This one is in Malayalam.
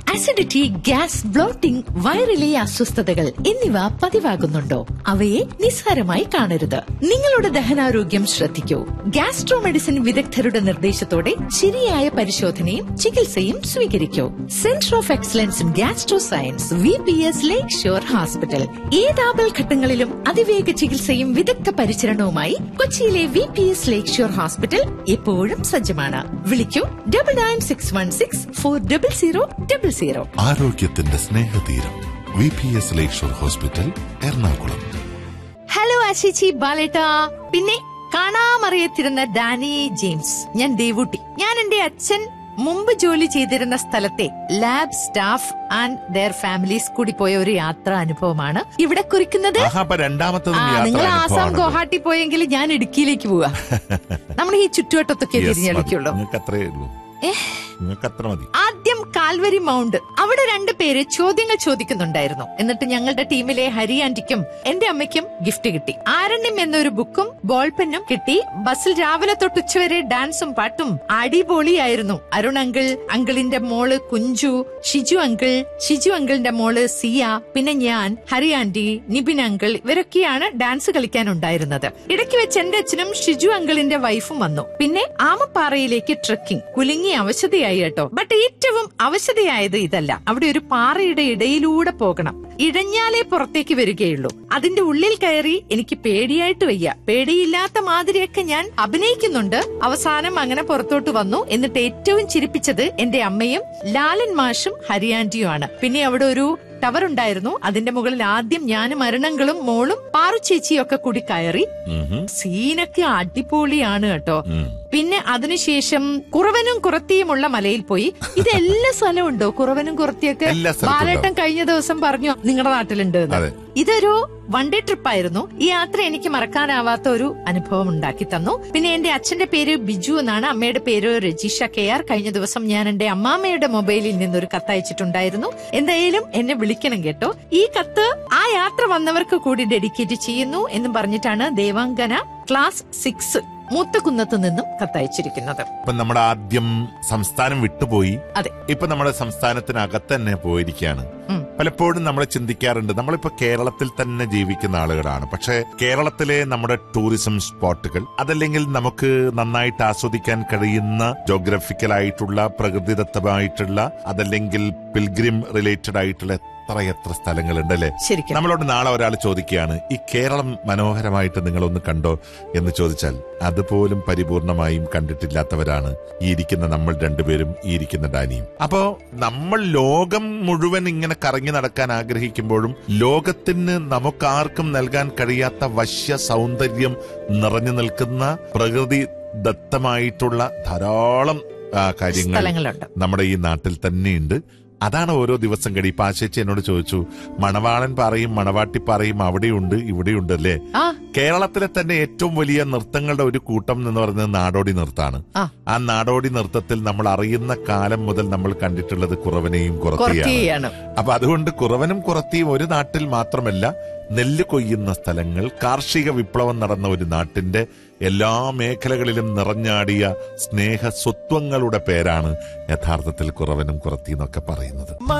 അസിഡിറ്റി ഗ്യാസ് ബ്ലോട്ടിംഗ് വയറിലെ അസ്വസ്ഥതകൾ എന്നിവ പതിവാകുന്നുണ്ടോ അവയെ നിസ്സാരമായി കാണരുത് നിങ്ങളുടെ ദഹനാരോഗ്യം ശ്രദ്ധിക്കൂ ഗ്യാസ്ട്രോ മെഡിസിൻ വിദഗ്ധരുടെ നിർദ്ദേശത്തോടെ ശരിയായ പരിശോധനയും ചികിത്സയും സ്വീകരിക്കൂ centre of excellence in gastro science V P S lake shore hospital ഏതാപൽ ഘട്ടങ്ങളിലും അതിവേഗ ചികിത്സയും വിദഗ്ധ പരിചരണവുമായി കൊച്ചിയിലെ V P S lake shore hospital എപ്പോഴും സജ്ജമാണ് വിളിക്കൂ double nine six one six four double zero double zero ആരോഗ്യത്തിന്റെ സ്നേഹതീരം V P S lakeshore hospital Ernakulam hello അശിച്ചി ബാലേട്ട പിന്നെ കാണാമറിയത്തിരുന്ന ഡാനി ജെയിംസ് ഞാൻ ദേവൂട്ടി ഞാൻ എന്റെ അച്ഛൻ മുമ്പ് ജോലി ചെയ്തിരുന്ന സ്ഥലത്തെ lab staff and their families കൂടി പോയ ഒരു യാത്രാ അനുഭവമാണ് ഇവിടെ കുറിക്കുന്നത് ആഹാ അപ്പൊ രണ്ടാമത്തതും ആ യാത്രാ നിങ്ങൾ ആസാം അനുഭവമാണല്ലോ. ഗുവാഹട്ടി പോയെങ്കിൽ ഞാൻ ഇടുക്കിയിലേക്ക് പോവാ നമ്മൾ ഈ ചുറ്റുവട്ടത്തൊക്കെ Yes, മതി. തിരിഞ്ഞളിക്കുള്ളൂ നിങ്ങൾക്ക് അത്രേ ഉള്ളൂ നിങ്ങൾക്ക് അത്ര മതി ആദ്യം കാൽവരി മൗണ്ട് അവിടെ രണ്ടു പേര് ചോദ്യങ്ങൾ ചോദിക്കുന്നുണ്ടായിരുന്നു എന്നിട്ട് ഞങ്ങളുടെ ടീമിലെ ഹരി ആന്റിക്കും എന്റെ അമ്മയ്ക്കും ഗിഫ്റ്റ് കിട്ടി ആരണ്യം എന്നൊരു ബുക്കും ബോൾ പെന്നും കിട്ടി ബസ്സിൽ രാവിലെ തൊട്ട് ഉച്ചവരെ ഡാൻസും പാട്ടും അടിപൊളിയായിരുന്നു അരുൺ അങ്കിൾ അങ്കിളിന്റെ മോള് കുഞ്ചു ഷിജു അങ്കിൾ ഷിജു അങ്കിളിന്റെ മോള് സിയ പിന്നെ ഞാൻ ഹരി ആന്റി നിബിൻ അങ്കിൾ ഇവരൊക്കെയാണ് ഡാൻസ് കളിക്കാനുണ്ടായിരുന്നത് ഇടയ്ക്ക് വെച്ച് എന്റെ അച്ഛനും ഷിജു അങ്കിളിന്റെ വൈഫും വന്നു പിന്നെ ആമപ്പാറയിലേക്ക് ട്രക്കിംഗ് കുലുങ്ങി അവശതയായി കേട്ടോ ബട്ട് ഏറ്റവും അവശതയായത് ഇതല്ല അവിടെ ഒരു പാറയുടെ ഇടയിലൂടെ പോകണം ഇഴഞ്ഞാലേ പുറത്തേക്ക് വരികയുള്ളൂ അതിന്റെ ഉള്ളിൽ കയറി എനിക്ക് പേടിയായിട്ട് വയ്യ പേടിയില്ലാത്ത മാതിരിയൊക്കെ ഞാൻ അഭിനയിക്കുന്നുണ്ട് അവസാനം അങ്ങനെ പുറത്തോട്ട് വന്നു എന്നിട്ട് ഏറ്റവും ചിരിപ്പിച്ചത് എന്റെ അമ്മയും ലാലൻ മാഷും ഹരിയാന്റിയുമാണ് പിന്നെ അവിടെ ഒരു ടവർ ഉണ്ടായിരുന്നു അതിന്റെ മുകളിൽ ആദ്യം ഞാനും അരുണങ്ങളും മോളും പാറു ചേച്ചിയും ഒക്കെ കൂടി കയറി ഉം. സീനൊക്കെ അടിപൊളിയാണ് കേട്ടോ ഉം. പിന്നെ അതിനുശേഷം കുറവനും കുറത്തിയുമുള്ള മലയിൽ പോയി ഇത് എല്ലാ സ്ഥലവും ഉണ്ടോ കുറവനും കുറത്തിയൊക്കെ എല്ലാ സ്ഥലത്തും ബാലേട്ടൻ കഴിഞ്ഞ ദിവസം പറഞ്ഞു നിങ്ങളുടെ നാട്ടിലുണ്ട് എന്ന്. അതെ. ഇതൊരു വൺ ഡേ ട്രിപ്പ് ആയിരുന്നു ഈ യാത്ര എനിക്ക് മറക്കാനാവാത്ത ഒരു അനുഭവം ഉണ്ടാക്കി തന്നു പിന്നെ എന്റെ അച്ഛന്റെ പേര് ബിജു എന്നാണ് അമ്മയുടെ പേര് രജിഷ കെ ആർ കഴിഞ്ഞ ദിവസം ഞാൻ എന്റെ അമ്മാമ്മയുടെ മൊബൈലിൽ നിന്നൊരു കത്ത് അയച്ചിട്ടുണ്ടായിരുന്നു എന്തായാലും എന്നെ വിളിക്കണം കേട്ടോ ഈ കത്ത് ആ യാത്ര വന്നവർക്ക് കൂടി ഡെഡിക്കേറ്റ് ചെയ്യുന്നു എന്ന് പറഞ്ഞിട്ടാണ് ദേവാംഗന ക്ലാസ് സിക്സ് മൂത്തകുന്നത്ത് നിന്നും കത്തയച്ചിരിക്കുന്നത് ഇപ്പൊ നമ്മുടെ ആദ്യം സംസ്ഥാനം വിട്ടുപോയി അതെ ഇപ്പൊ നമ്മുടെ സംസ്ഥാനത്തിനകത്ത് തന്നെ പോയിരിക്കുകയാണ് ഉം. പലപ്പോഴും നമ്മൾ ചിന്തിക്കാറുണ്ട് നമ്മളിപ്പോ കേരളത്തിൽ തന്നെ ജീവിക്കുന്ന ആളുകളാണ് പക്ഷെ കേരളത്തിലെ നമ്മുടെ ടൂറിസം സ്പോട്ടുകൾ അതല്ലെങ്കിൽ നമുക്ക് നന്നായിട്ട് ആസ്വദിക്കാൻ കഴിയുന്ന ജോഗ്രഫിക്കൽ ആയിട്ടുള്ള പ്രകൃതിദത്തമായിട്ടുള്ള അതല്ലെങ്കിൽ പിൽഗ്രിം റിലേറ്റഡ് ആയിട്ടുള്ള എത്ര എത്ര സ്ഥലങ്ങളുണ്ട് അല്ലെ ശരിക്കും നമ്മളോട് നാളെ ഒരാൾ ചോദിക്കുകയാണ് ഈ കേരളം മനോഹരമായിട്ട് നിങ്ങളൊന്ന് കണ്ടോ എന്ന് ചോദിച്ചാൽ അതുപോലും പരിപൂർണമായും കണ്ടിട്ടില്ലാത്തവരാണ് ഈ ഇരിക്കുന്ന നമ്മൾ രണ്ടുപേരും ഈ ഇരിക്കുന്ന ഡാനിയും അപ്പോ നമ്മൾ ലോകം മുഴുവൻ ഇങ്ങനെ കറങ്ങി നടക്കാൻ ആഗ്രഹിക്കുമ്പോഴും ലോകത്തിന് നമുക്കാർക്കും നൽകാൻ കഴിയാത്ത വശ്യ സൗന്ദര്യം നിറഞ്ഞു നിൽക്കുന്ന പ്രകൃതി ദത്തമായിട്ടുള്ള ധാരാളം ആ, കാര്യങ്ങൾ സ്ഥലങ്ങളുണ്ട് നമ്മുടെ ഈ നാട്ടിൽ തന്നെയുണ്ട് അതാണ് ഓരോ ദിവസം കഴിയും ഇപ്പൊ ആശേച്ചി എന്നോട് ചോദിച്ചു മണവാളൻ പറയും മണവാട്ടി പറയും അവിടെയുണ്ട് ഇവിടെയുണ്ട് അല്ലേ ആ കേരളത്തിലെ തന്നെ ഏറ്റവും വലിയ നൃത്തങ്ങളുടെ ഒരു കൂട്ടം എന്ന് പറയുന്നത് നാടോടി നൃത്താണ് ആ ആ നാടോടി നൃത്തത്തിൽ നമ്മൾ അറിയുന്ന കാലം മുതൽ നമ്മൾ കണ്ടിട്ടുള്ളത് കുറവനെയും കുറത്തിയാണ് കുറത്തിയാണ് അപ്പൊ അതുകൊണ്ട് കുറവനും കുറത്തിയും ഒരു നാട്ടിൽ മാത്രമല്ല നെല്ല് കൊയ്യുന്ന സ്ഥലങ്ങൾ കാർഷിക വിപ്ലവം നടന്ന ഒരു നാട്ടിന്റെ എല്ലാ മേഖലകളിലും നിറഞ്ഞാടിയ സ്നേഹ സ്വത്വങ്ങളുടെ പേരാണ് യഥാർത്ഥത്തിൽ കുറവനും കുറത്തി എന്നൊക്കെ പറയുന്നത്